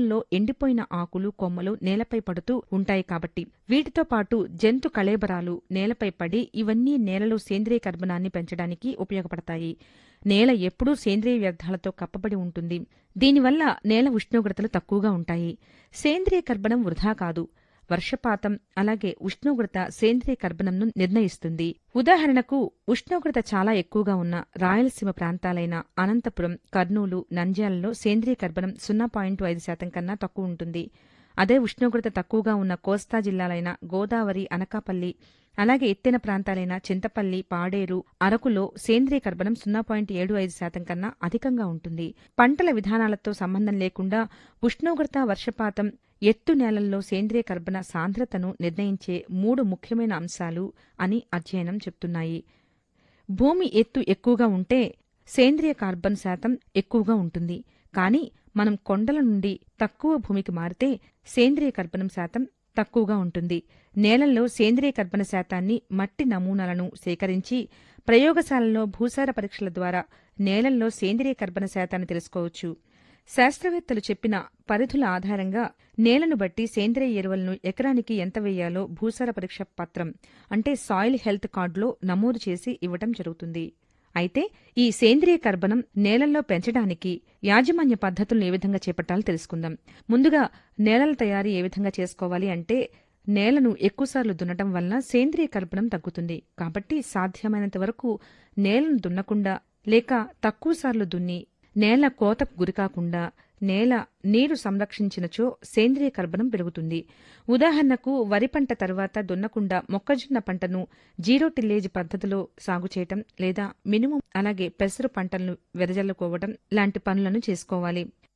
అడవుల్లో ఎండిపోయిన ఆకులు కొమ్మలు నేలపై పడుతూ ఉంటాయి కాబట్టి వీటితో పాటు జంతు కళేబరాలు నేలపై పడి ఇవన్నీ నేలలో సేంద్రియ కర్బనాన్ని పెంచడానికి ఉపయోగపడతాయి నేల ఎప్పుడూ సేంద్రియ వ్యర్థాలతో కప్పబడి ఉంటుంది దీనివల్ల నేల ఉష్ణోగ్రతలు తక్కువగా ఉంటాయి సేంద్రియ కర్బనం వృధా కాదు వర్షపాతం అలాగే ఉష్ణోగ్రత సేంద్రియ కర్బనంను నిర్ణయిస్తుంది ఉదాహరణకు ఉష్ణోగ్రత చాలా ఎక్కువగా ఉన్న రాయలసీమ ప్రాంతాలైన అనంతపురం కర్నూలు నంద్యాలలో సేంద్రియ కర్బనం సున్నా పాయింట్ ఐదు శాతం కన్నా తక్కువ ఉంటుంది అదే ఉష్ణోగ్రత తక్కువగా ఉన్న కోస్తా జిల్లాలైన గోదావరి అనకాపల్లి అలాగే ఎత్తైన ప్రాంతాలైన చింతపల్లి పాడేరు అరకులో సేంద్రియ కర్బనం సున్నా పాయింట్ ఏడు ఐదు శాతం కన్నా అధికంగా ఉంటుంది పంటల విధానాలతో సంబంధం లేకుండా ఉష్ణోగ్రత వర్షపాతం ఎత్తు నేలల్లో సేంద్రియ కర్బన సాంద్రతను నిర్ణయించే మూడు ముఖ్యమైన అంశాలు అని అధ్యయనం చెప్తున్నాయి భూమి ఎత్తు ఎక్కువగా ఉంటే సేంద్రియ కార్బన్ శాతం ఎక్కువగా ఉంటుంది కానీ మనం కొండల నుండి తక్కువ భూమికి మారితే సేంద్రియ కర్బనం శాతం తక్కువగా ఉంటుంది నేలల్లో సేంద్రియ కర్బన శాతాన్ని మట్టి నమూనాలను సేకరించి ప్రయోగశాలలో భూసార పరీక్షల ద్వారా నేలల్లో సేంద్రియ కర్బన శాతాన్ని తెలుసుకోవచ్చు శాస్త్రవేత్తలు చెప్పిన పరిధుల ఆధారంగా నేలను బట్టి సేంద్రియ ఎరువులను ఎకరానికి ఎంత వేయాలో భూసార పరీక్ష పత్రం అంటే సాయిల్ హెల్త్ కార్డులో నమోదు చేసి ఇవ్వటం జరుగుతుంది అయితే ఈ సేంద్రియ కర్బనం నేలల్లో పెంచడానికి యాజమాన్య పద్ధతులను ఏ విధంగా చేపట్టాలో తెలుసుకుందాం ముందుగా నేలల తయారీ ఏ విధంగా చేసుకోవాలి అంటే నేలను ఎక్కువసార్లు దున్నటం వలన సేంద్రియ కర్బనం తగ్గుతుంది కాబట్టి సాధ్యమైనంత వరకు నేలను దున్నకుండా లేక తక్కువసార్లు దున్ని నేల కోతకు గురికాకుండా నేల నీరు సంరక్షించినచో సేంద్రియ కర్బనం పెరుగుతుంది ఉదాహరణకు వరి పంట తర్వాత దున్నకుండా మొక్కజొన్న పంటను జీరో టిల్లేజ్ పద్ధతిలో సాగు చేయటం లేదా మినుము అలాగే పెసరు పంటలను వెదజల్లుకోవటం లాంటి పనులను చేసుకోవాలి